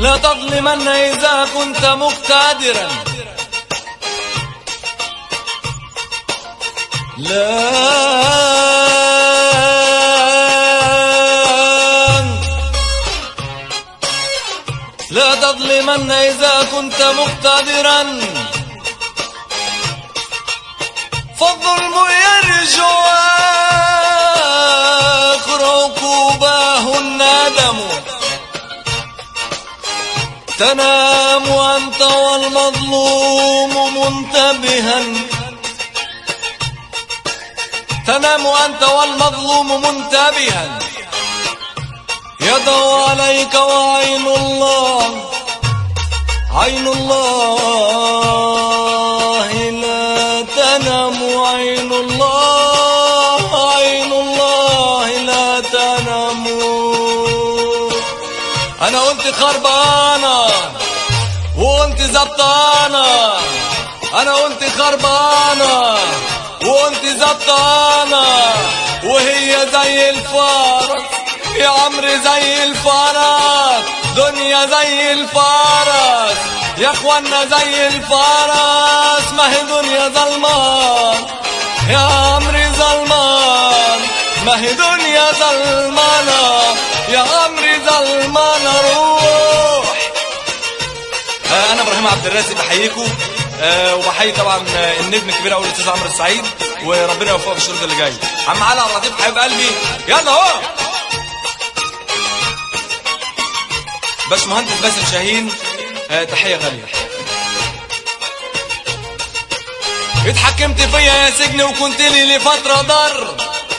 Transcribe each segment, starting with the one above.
لا تظلمن إذا كنت مقتدرا لا لا تظلمن إذا كنت مقتدرا فالظلم يرجو آخر عقوباه الندم تنام أنت والمظلوم منتبها تنام أنت والمظلوم منتبها يدعو عليك وعين الله عين الله لا تنام عين الله عين الله لا تنام انا قلت خربانه وانت زبطانه انا قلت خربانه وانت زبطانه وهي زي الفرس يا عمري زي الفرس دنيا زي الفرس يا اخوانا زي الفرس ما هي دنيا ظلمان يا عمري ظلمان ما هي دنيا ظلمانة يا عمري ظلمانة روح آه، انا ابراهيم عبد الرازق بحييكم آه، وبحيي طبعا آه، النجم الكبير قوي الاستاذ عمرو السعيد وربنا يوفقه في الشغل اللي جاي عم علي عبد اللطيف حبيب قلبي يلا اهو باشمهندس باسم شاهين آه، تحيه غاليه اتحكمت فيا يا سجن وكنت لي لفتره ضر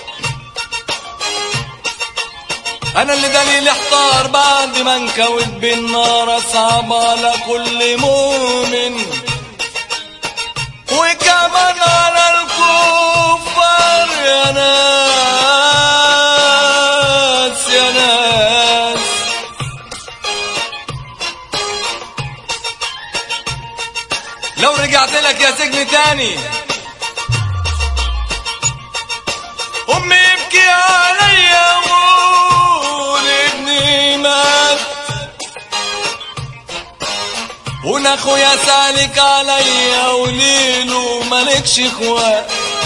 انا اللي دليل احتار بعد ما انكوت بالنار اصعب على كل مؤمن وكمان على الكفار يا ناس يا ناس لو رجعت لك يا سجن تاني امي يبكي عليا وقول ابني مات وانا اخويا سالك عليا وليله مالكش اخوات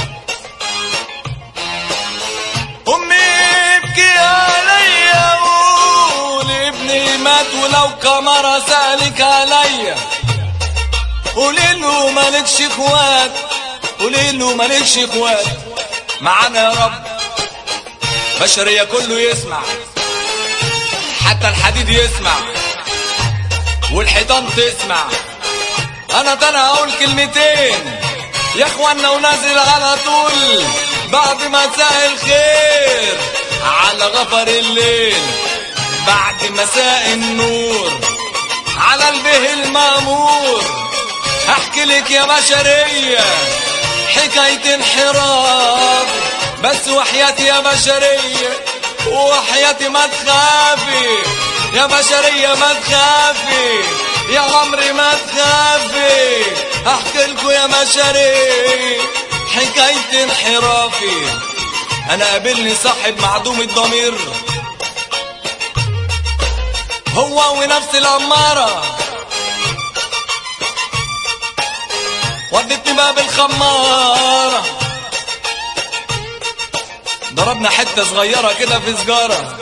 امي يبكي عليا وقول ابني مات ولو كمرة سالك عليا قوليله مالكش اخوات قوليله مالكش اخوات معانا يا رب بشرية كله يسمع حتى الحديد يسمع والحيطان تسمع انا تاني هقول كلمتين يا اخوانا ونازل على طول بعد مساء الخير على غفر الليل بعد مساء النور على البه المامور احكي لك يا بشرية حكاية انحراف بس وحياتي يا بشرية وحياتي ما تخافي يا بشرية ما تخافي يا عمري ما تخافي احكي لكم يا بشرية حكاية انحرافي انا قابلني صاحب معدوم الضمير هو ونفس الأمارة ودتني باب الخمارة ضربنا حتة صغيرة كده في سجارة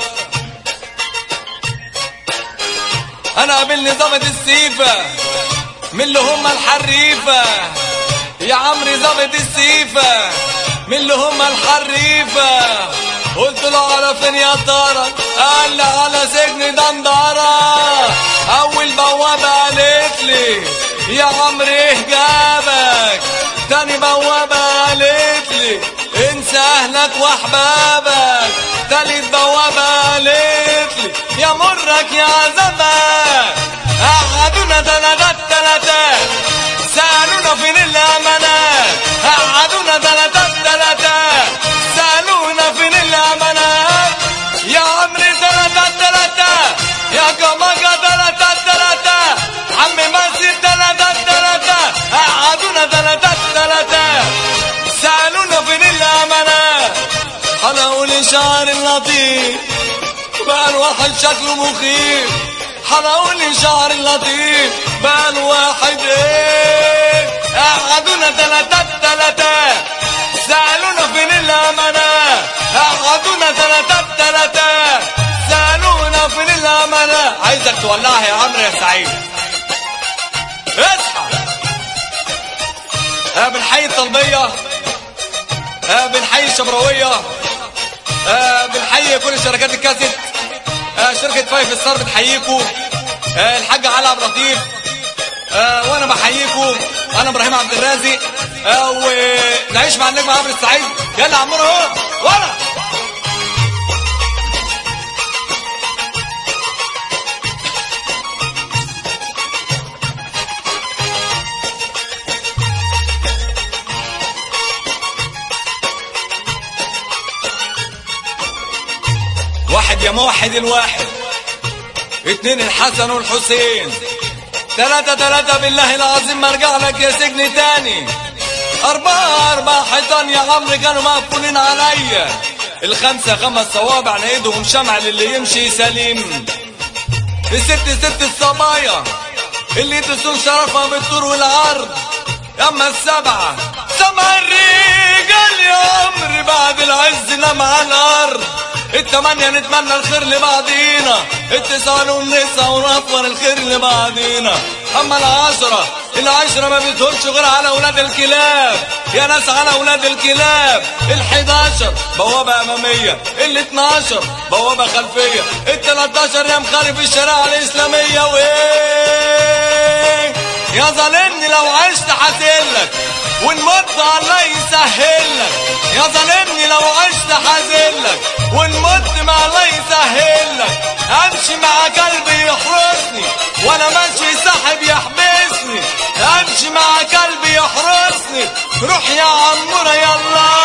أنا قابلني ظابط السيفة من اللي هم الحريفة يا عمري ظابط السيفة من اللي هم الحريفة قلت له على فين يا ترى قال لي على سجن دندرة أول بوابة قالت لي يا عمري ايه جابك تاني بوابة قالت لي انسى اهلك واحبابك تالت بوابة قالت لي يا مرك يا عذابك قعدونا تلاتات تلاتات سألونا فين الأمانات قعدونا تلاتات تلاتات سألونا فين الأمانات يا عمري تلاتات تلاتات يا كماكا تلاتات تلاتات عمي ماسي تلاتات تلاتات قعدونا تلاتات تلاتات سألونا فين الأمانات أنا أقول شعر اللطيف بقى الواحد شكله مخيف حلقوني شعر لطيف بال واحد ايه قعدونا تلاتات تلاتات سألونا فين الأمانة قعدونا تلاتات تلاتات سألونا فين الأمانة عايزك تولعها يا عمرو يا سعيد اصحى آه بنحيي الطلبية آه بنحيي الشبراوية آه بنحيي كل شركات الكاسيت آه شركة فايف ستار بتحييكم آه الحاج علي عبد اللطيف آه وانا بحييكم انا ابراهيم عبد الرازق آه ونعيش مع النجم عمرو السعيد يلا عمرو اهو ورا واحد يا موحد الواحد اتنين الحسن والحسين تلاتة تلاتة بالله العظيم ما ارجع لك يا سجن تاني أربعة أربعة حيطان يا عمرو كانوا مقفولين عليا الخمسة خمس صوابع نايدهم شمع للي يمشي سليم الست ست الصبايا اللي تصون شرفها بالطول والعرض أما السبعة سبع الرجال يا عمري بعد العز نام على الأرض التمانية نتمنى الخير لبعضينا التسعة والنساء ونطور الخير لبعضينا أما العشرة العشرة ما بتهونش غير على أولاد الكلاب يا ناس على أولاد الكلاب الحداشر بوابة أمامية الاتناشر بوابة خلفية التلاتاشر يا مخالف الشريعة الإسلامية وإيه يا ظالمني لو عشت حاسلك ونموت الله يسهلك يا ظالمني لو عشت حاسلك ونموت ما الله يسهلك امشي مع قلبي يحرسني وانا ماشي ساحب يحبسني امشي مع قلبي يحرسني روح يا عمورة يلا